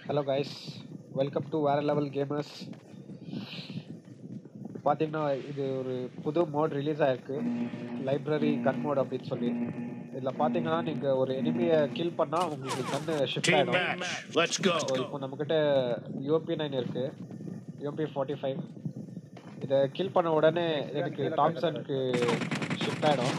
Hello guys welcome to வேற level gamers பார்த்தீங்கன்னா இது ஒரு புது மோட் ரிலீஸ் ஆயிருக்கு லைப்ரரி கன் மோட் அப்படின்னு சொல்லி இதில் பார்த்தீங்கன்னா நீங்கள் ஒரு எனிமியை கில் பண்ணால் உங்களுக்கு கன்று ஷிஃப்ட் Team ஆகிடும் match. Let's go. ஸோ இப்போ நம்மக்கிட்ட யூபி நைன் இருக்கு யூபி ஃபார்ட்டி ஃபைவ் இதை கில் பண்ண உடனே எனக்கு டாம்சனுக்கு ஷிஃப்ட் ஆகிடும்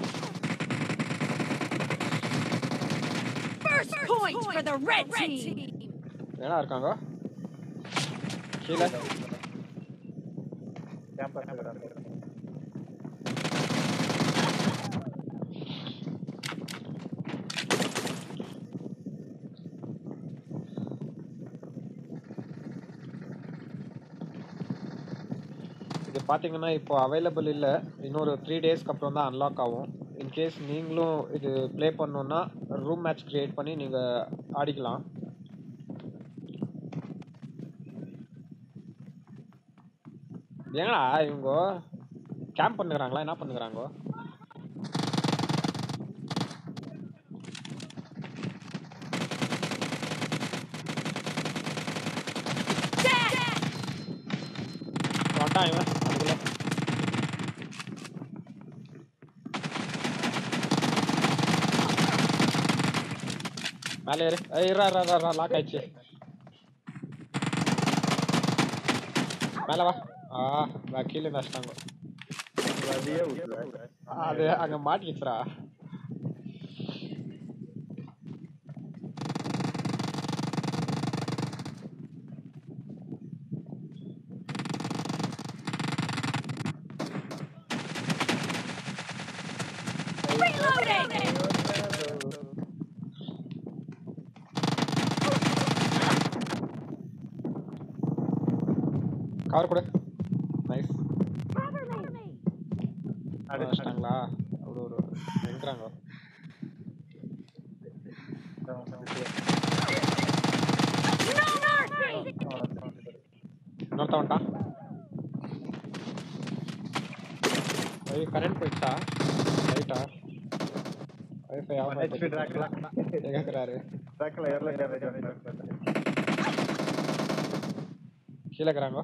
First point for the red team. ஏன்னா இருக்காங்க கீழே இது பார்த்தீங்கன்னா இப்போ அவைலபிள் இல்லை இன்னொரு த்ரீ டேஸ்க்கு அப்புறம் தான் அன்லாக் ஆகும் இன்கேஸ் நீங்களும் இது ப்ளே பண்ணணுன்னா ரூம் மேட்ச் கிரியேட் பண்ணி நீங்கள் ஆடிக்கலாம் ஏங்கடா இவங்க கேம்ப் பண்ணுகிறாங்களா என்ன பண்ணுகிறாங்க வந்துட்டான் இவன் அதுக்குள்ள மேலே ஏறு ஏய், இருடா இருடா, இருடா லாக் ஆயிடுச்சு மேலே வா ஆ நான் கீழே நஷ்டாங்க அது அங்க மாட்டிக்கிச்சுடா Reloading. கவர் கொடு நைஸ் நஷ்டாங்களா ஒரு ஒரு எங்கிறாங்க No mercy. இன்னொருத்த வந்துட்டான் ஐயோ கரண்ட் போயிடுச்சா ரைட்டா வைஃபை ஆஃப் கேட்குறாரு கீழே இருக்கிறாங்க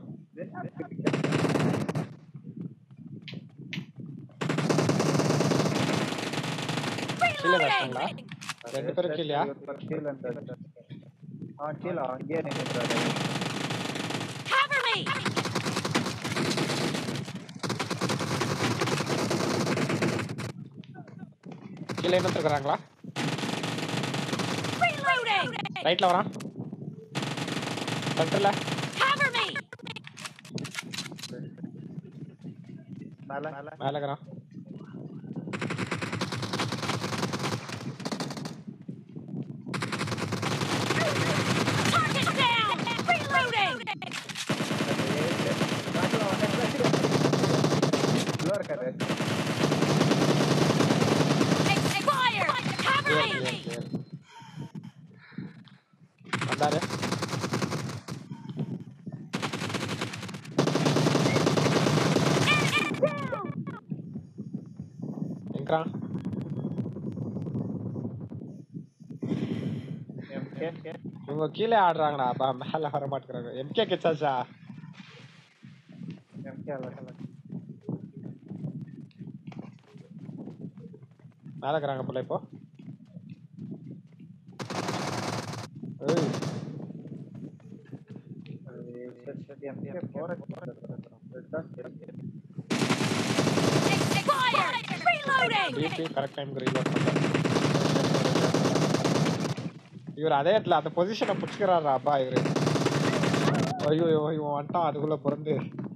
கீழே நஷ்டாங்களா ரெண்டு பேரும் கீழயா Cover me. கீழே என்ன இருக்கிறாங்களா Reloading. ரைட்ல வரான் சென்டர்ல Cover me. மேல இருக்கிறான் Target down. Reloading. Expired. Cover clear me. Clear clear வந்தாரு Enemy down. எங்கிறான் இவங்க கீழே ஆடுறாங்கடா அப்பா மேல வர மாட்டேங்கிறாங்க எம்கே கிச்சாச்சா மேல இருக்கிறாங்க போல இப்போ ஏய் Expired. Reloading. பிபி கரெக்ட் டைம்க்கு ரீலோட் பண்ணல இவர் அதே இடத்துல அந்த பொசிஷனை பிடிச்சிக்கிறாரா அப்பா இவரு ஐயோ ஐயோ, இவன் வந்துட்டான் அதுக்குள்ள பிறந்து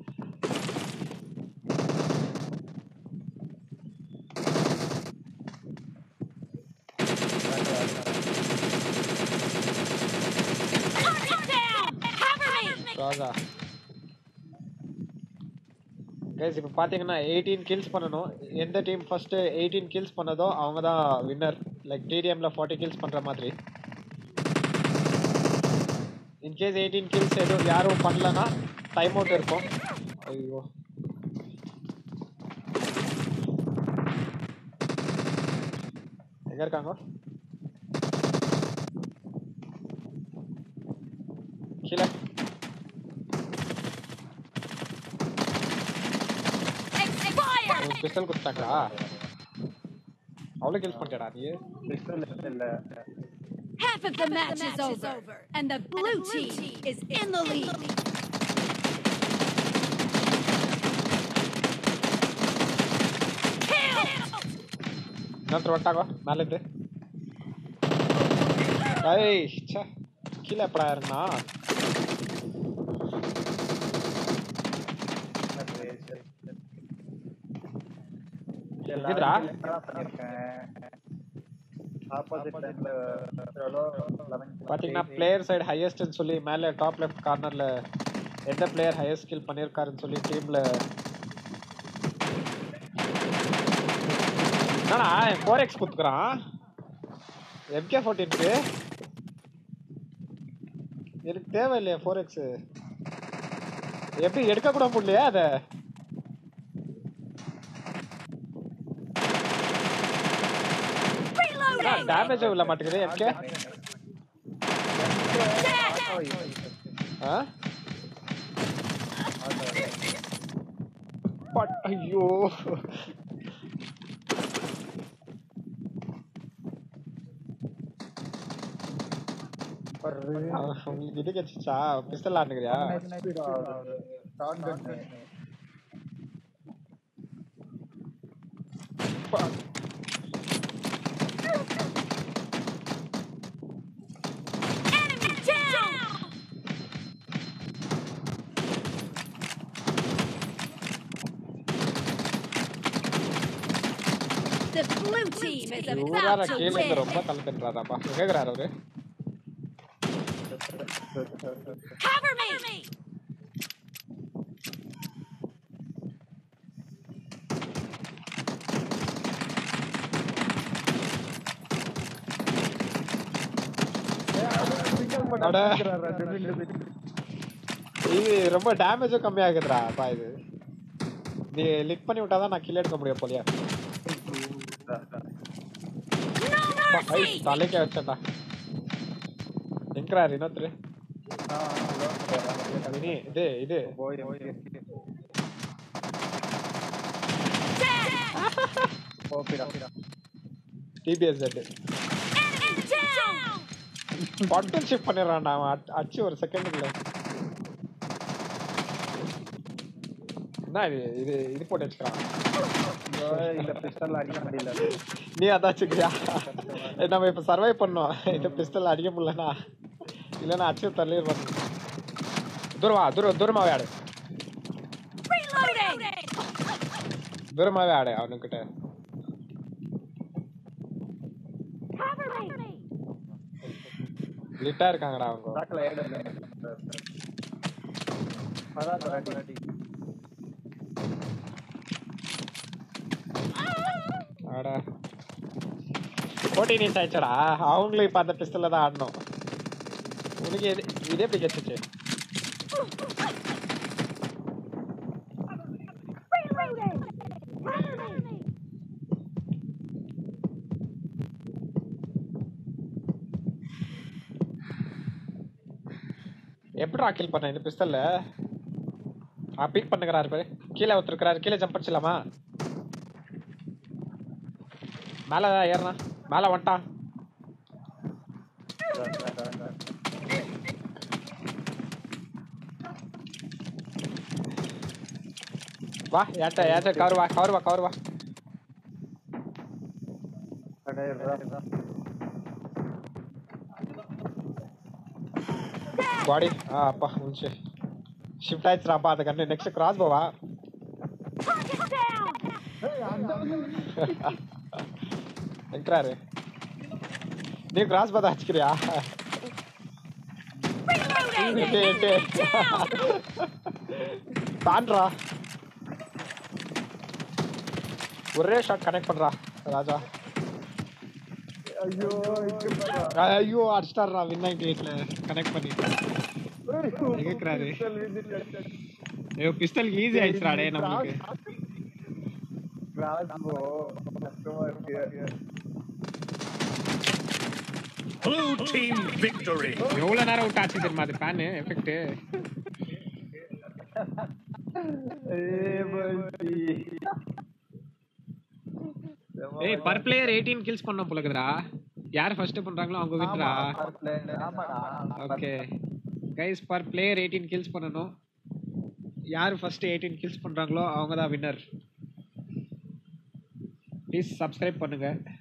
Target down. Cover me. Raja guys இப்போ பார்த்தீங்கன்னா எயிட்டீன் கில்ஸ் பண்ணணும் எந்த டீம் ஃபர்ஸ்ட் எயிட்டீன் கில்ஸ் பண்ணதோ அவங்க தான் வின்னர் லைக் டிடிஎம்ல ஃபார்ட்டி கில்ஸ் பண்ணுற மாதிரி இன்கேஸ் எயிட்டீன் கில்ஸ் எதுவும் யாரும் பண்ணலன்னா டைம் அவுட் இருக்கும் ஐயோ எங்க இருக்காங்க கீழே Expired! பிஸ்டல் கொடுத்தாங்களா அவ்வளோ கில்ஸ் பண்ணிட்டடா நீ பிஸ்டல் இல்ல Half of the match is over, and the blue team is in the lead. Kill! இன்னொருத்தர் வந்துட்டாங்க மேலேருந்து ஐய் ச்சே கீழே எப்படா இருந்தா எதுடா? பார்த்தீங்கன்னா பிளேயர் சைடு ஹையஸ்ட்னு சொல்லி மேலே டாப் லெஃப்ட் கார்னரில் எந்த பிளேயர் ஹையஸ்ட் ஸ்கில் பண்ணியிருக்காருன்னு சொல்லி டீமில் என்னடா ஃபோர் எக்ஸ் கொடுத்துக்குறான் எம்கே ஃபோர்டீனுக்கு எனக்கு தேவையில்லையா ஃபோர் எக்ஸ் எப்படி எடுக்க கூட முடியலையா அதை Reloading! டேமேஜ் விழ மாட்டேங்குது எம்கே ஆ பட் ஐயோ ஆ, உங்களுக்கு இது கிடைச்சிச்சா பிஸ்டல் ஆடுனுக்கிறியா Enemy down! The blue team is இவரார about to கீழே இருந்து win. ரொம்ப தலை தட்டுறாராப்பா கேக்குறாரு அவரு Cover me! அட. இது ரொம்ப டேமேஜும் கம்மியாகுதுடா அப்பா இது நீ லிக் பண்ணி விட்டாதான் நான் கில் எடுக்க முடியும் போலியா No ஐ mercy! தலைக்கே வச்சேன்டா எங்கறாரு இன்னொருத்தரு வினி இது இது Dead! DBS jet Enemy down! Button shift பண்ணிடுறான்டா அவன் அட்- அடிச்சு ஒரு செகண்டுக்குள்ள என்ன இது இது இது போட்டு வச்சுக்கிறான் இல்ல பிஸ்டல் அடிக்க முடியல நீ அதான் வச்சுக்கிறியா நம்ம இப்ப சர்வை பண்ணோம் இந்த பிஸ்டல் அடிக்க முடியலனா இல்லைன்னா அச்சு தள்ளிடுவான் தூரமா தூரம் தூரமாவே ஆடு Reloading! தூரமாவே ஆடு அவனுக்கிட்ட Cover me! லிட்டா இருக்காங்கடா அவங்க தாக்கல ஏடு அதான் அடி ஆடா போட்டி நீஸ் ஆயிடுச்சடா அவங்களும் இப்ப அந்த பிஸ்டல்ல தான் ஆடணும் உனக்கு இது இது எப்படி கிடைச்சிச்சு Reloading! Cover me! எப்படிடா கில் பண்ண இந்த பிஸ்டல்ல ஆ பிக் பண்ணுகிறாரு பாரு கீழே ஒருத்தருக்கிறாரு கீழே ஜம்ப் அடிச்சலாமா மேல ஏறனா மேல வந்துட்டான் வா ஏட்ட ஏட்ட கவர் வா கவர் வா கவர் வா பாடி ஆ அப்பா முடிச்சு ஷிஃப்ட் ஆயிடுச்சுடாப்பா அது கண்டு நெக்ஸ்ட் கிராஸ் போவா Target down! எங்கிறாரு நீ கிராஸ் பார்த்தா அடிச்சுக்கிறியா Reloading! எட்டு எட்டு Down! தான்றா ஒரே ஷாட் கனெக்ட் பண்றா ராஜா ஐயோ ஐயோ அடிச்சிட்டாரா வின் நைன்டி எயிட்ல கனெக்ட் பண்ணி எங்கக்கிறாரு ஐயோ பிஸ்டலுக்கு ஈஸி ஆயிடுச்சுடா டே நம்மளுக்கு கிராஸ் போ கஷ்டமா இருக்கு Blue team victory. எவ்வளவு நேரம் விட்டு ஆச்சு தெரியுமா அது ஃபேனு எஃபெக்ட் ஏய் பர் பிளேயர் 18 கில்ஸ் பண்ண போலக்குதுடா யார் ஃபர்ஸ்ட் பண்றாங்களோ அவங்க வின்ரா ஆமாடா okay guys per player 18 kills பண்ணனும் யார் ஃபர்ஸ்ட் 18 கில்ஸ் பண்றாங்களோ அவங்க தான் வின்னர் ப்ளீஸ் சப்ஸ்கிரைப் பண்ணுங்க